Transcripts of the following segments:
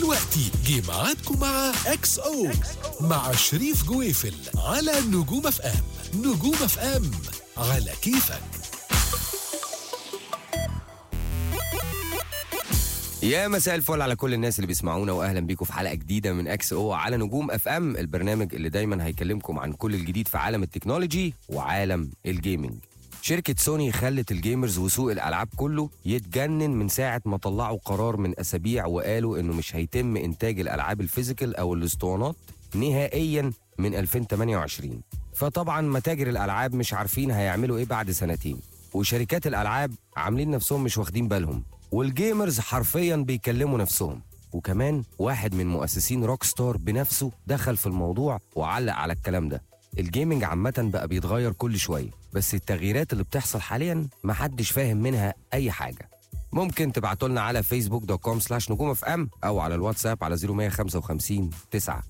دلوقتي جه ميعادكم مع اكس او مع شريف جويفل على نجوم اف ام نجوم اف ام على كيفك يا مساء الفل على كل الناس اللي بيسمعونا واهلا بيكم في حلقه جديده من اكس او على نجوم اف ام البرنامج اللي دايما هيكلمكم عن كل الجديد في عالم التكنولوجي وعالم الجيمنج شركة سوني خلت الجيمرز وسوق الألعاب كله يتجنن من ساعة ما طلعوا قرار من أسابيع وقالوا إنه مش هيتم إنتاج الألعاب الفيزيكال أو الأسطوانات نهائيا من 2028 فطبعا متاجر الألعاب مش عارفين هيعملوا إيه بعد سنتين وشركات الألعاب عاملين نفسهم مش واخدين بالهم والجيمرز حرفيا بيكلموا نفسهم وكمان واحد من مؤسسين روك ستار بنفسه دخل في الموضوع وعلق على الكلام ده الجيمنج عامة بقى بيتغير كل شوية بس التغييرات اللي بتحصل حاليا محدش فاهم منها أي حاجة ممكن تبعتوا لنا على فيسبوك دوت كوم سلاش نجوم اف ام او على الواتساب على 0155 9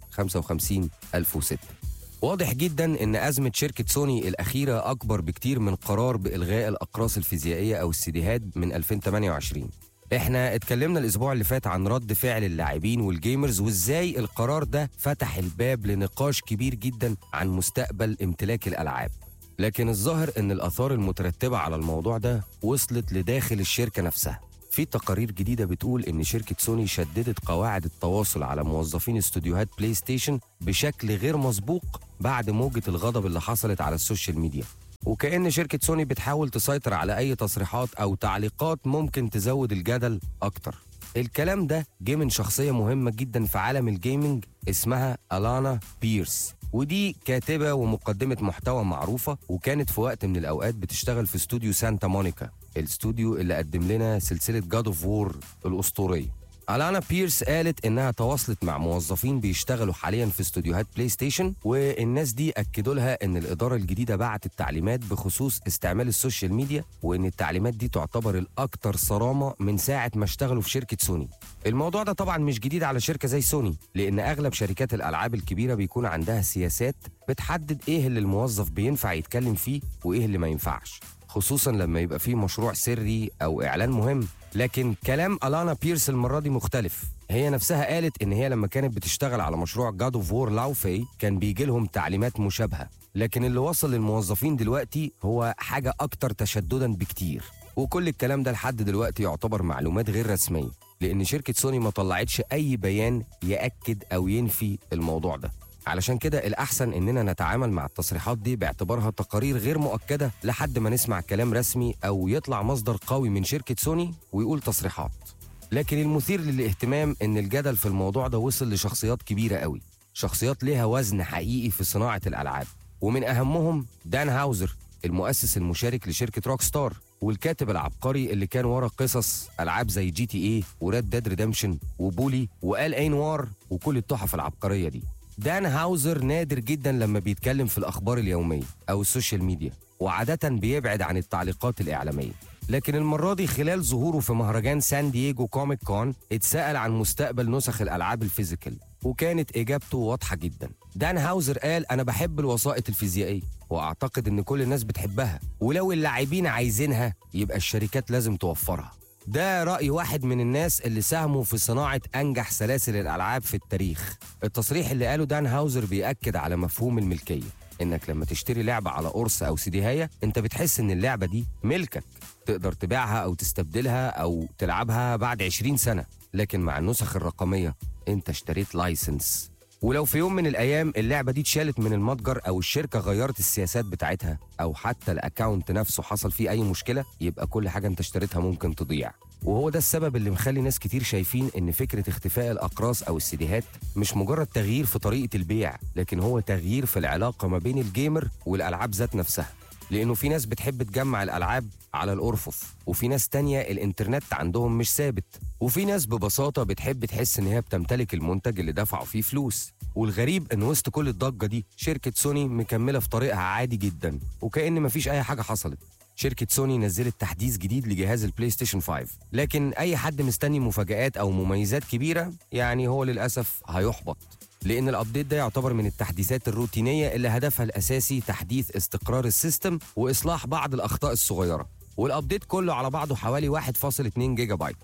55 1006 واضح جدا ان ازمه شركه سوني الاخيره اكبر بكتير من قرار بالغاء الاقراص الفيزيائيه او السيديهات من 2028 احنا اتكلمنا الاسبوع اللي فات عن رد فعل اللاعبين والجيمرز وازاي القرار ده فتح الباب لنقاش كبير جدا عن مستقبل امتلاك الالعاب لكن الظاهر ان الاثار المترتبه على الموضوع ده وصلت لداخل الشركه نفسها في تقارير جديده بتقول ان شركه سوني شددت قواعد التواصل على موظفين استوديوهات بلاي ستيشن بشكل غير مسبوق بعد موجه الغضب اللي حصلت على السوشيال ميديا وكأن شركة سوني بتحاول تسيطر على أي تصريحات أو تعليقات ممكن تزود الجدل أكتر الكلام ده جه من شخصية مهمة جدا في عالم الجيمنج اسمها ألانا بيرس ودي كاتبة ومقدمة محتوى معروفة وكانت في وقت من الأوقات بتشتغل في استوديو سانتا مونيكا الاستوديو اللي قدم لنا سلسلة جاد اوف وور الأسطورية ألانا بيرس قالت إنها تواصلت مع موظفين بيشتغلوا حاليا في استوديوهات بلاي ستيشن والناس دي أكدوا لها إن الإدارة الجديدة بعتت تعليمات بخصوص استعمال السوشيال ميديا وإن التعليمات دي تعتبر الأكثر صرامة من ساعة ما اشتغلوا في شركة سوني. الموضوع ده طبعا مش جديد على شركة زي سوني لأن أغلب شركات الألعاب الكبيرة بيكون عندها سياسات بتحدد إيه اللي الموظف بينفع يتكلم فيه وإيه اللي ما ينفعش. خصوصا لما يبقى فيه مشروع سري او اعلان مهم لكن كلام الانا بيرس المره دي مختلف هي نفسها قالت ان هي لما كانت بتشتغل على مشروع جاد اوف وور لاوفي كان بيجي لهم تعليمات مشابهه لكن اللي وصل للموظفين دلوقتي هو حاجه اكتر تشددا بكتير وكل الكلام ده لحد دلوقتي يعتبر معلومات غير رسميه لان شركه سوني ما طلعتش اي بيان ياكد او ينفي الموضوع ده علشان كده الأحسن إننا نتعامل مع التصريحات دي باعتبارها تقارير غير مؤكدة لحد ما نسمع كلام رسمي أو يطلع مصدر قوي من شركة سوني ويقول تصريحات لكن المثير للاهتمام إن الجدل في الموضوع ده وصل لشخصيات كبيرة قوي شخصيات ليها وزن حقيقي في صناعة الألعاب ومن أهمهم دان هاوزر المؤسس المشارك لشركة روك ستار والكاتب العبقري اللي كان ورا قصص ألعاب زي جي تي ايه وريد ديد ريدمشن وبولي وقال اي نوار وكل التحف العبقرية دي دان هاوزر نادر جدا لما بيتكلم في الأخبار اليومية أو السوشيال ميديا وعادة بيبعد عن التعليقات الإعلامية لكن المرة دي خلال ظهوره في مهرجان سان دييجو كوميك كون اتسأل عن مستقبل نسخ الألعاب الفيزيكال وكانت إجابته واضحة جدا دان هاوزر قال أنا بحب الوسائط الفيزيائية وأعتقد إن كل الناس بتحبها ولو اللاعبين عايزينها يبقى الشركات لازم توفرها ده رأي واحد من الناس اللي ساهموا في صناعة أنجح سلاسل الألعاب في التاريخ التصريح اللي قاله دان هاوزر بيأكد على مفهوم الملكية إنك لما تشتري لعبة على قرص أو سيديهاية أنت بتحس إن اللعبة دي ملكك تقدر تبيعها أو تستبدلها أو تلعبها بعد 20 سنة لكن مع النسخ الرقمية أنت اشتريت لايسنس ولو في يوم من الايام اللعبه دي اتشالت من المتجر او الشركه غيرت السياسات بتاعتها او حتى الاكونت نفسه حصل فيه اي مشكله يبقى كل حاجه انت اشتريتها ممكن تضيع وهو ده السبب اللي مخلي ناس كتير شايفين ان فكره اختفاء الاقراص او السيديهات مش مجرد تغيير في طريقه البيع لكن هو تغيير في العلاقه ما بين الجيمر والالعاب ذات نفسها لانه في ناس بتحب تجمع الالعاب على الارفف وفي ناس تانية الانترنت عندهم مش ثابت وفي ناس ببساطه بتحب تحس ان هي بتمتلك المنتج اللي دفعوا فيه فلوس والغريب ان وسط كل الضجه دي شركه سوني مكمله في طريقها عادي جدا وكأن مفيش اي حاجه حصلت شركة سوني نزلت تحديث جديد لجهاز البلاي ستيشن 5 لكن أي حد مستني مفاجآت أو مميزات كبيرة يعني هو للأسف هيحبط لأن الأبديت ده يعتبر من التحديثات الروتينية اللي هدفها الأساسي تحديث استقرار السيستم وإصلاح بعض الأخطاء الصغيرة والأبديت كله على بعضه حوالي 1.2 جيجا بايت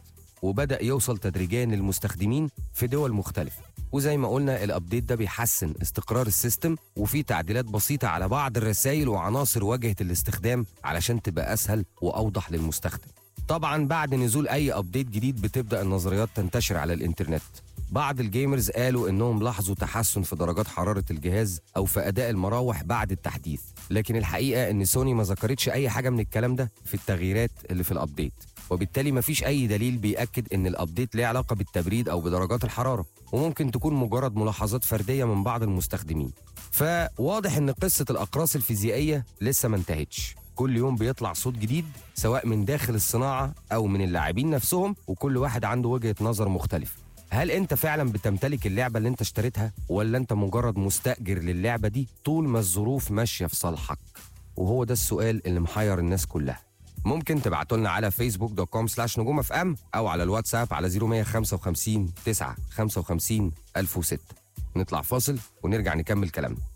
وبدأ يوصل تدريجيا للمستخدمين في دول مختلفة وزي ما قلنا الابديت ده بيحسن استقرار السيستم وفي تعديلات بسيطة على بعض الرسائل وعناصر واجهة الاستخدام علشان تبقى أسهل وأوضح للمستخدم طبعا بعد نزول أي أبديت جديد بتبدأ النظريات تنتشر على الإنترنت بعض الجيمرز قالوا انهم لاحظوا تحسن في درجات حراره الجهاز او في اداء المراوح بعد التحديث لكن الحقيقه ان سوني ما ذكرتش اي حاجه من الكلام ده في التغييرات اللي في الابديت وبالتالي مفيش اي دليل بيأكد ان الابديت ليه علاقه بالتبريد او بدرجات الحراره وممكن تكون مجرد ملاحظات فرديه من بعض المستخدمين فواضح ان قصه الاقراص الفيزيائيه لسه ما انتهتش كل يوم بيطلع صوت جديد سواء من داخل الصناعه او من اللاعبين نفسهم وكل واحد عنده وجهه نظر مختلفه هل انت فعلا بتمتلك اللعبه اللي انت اشتريتها ولا انت مجرد مستاجر للعبه دي طول ما الظروف ماشيه في صالحك وهو ده السؤال اللي محير الناس كلها ممكن تبعتوا لنا على فيسبوك دوت كوم سلاش نجوم اف ام او على الواتساب على 0155 9 55 1006 نطلع فاصل ونرجع نكمل كلامنا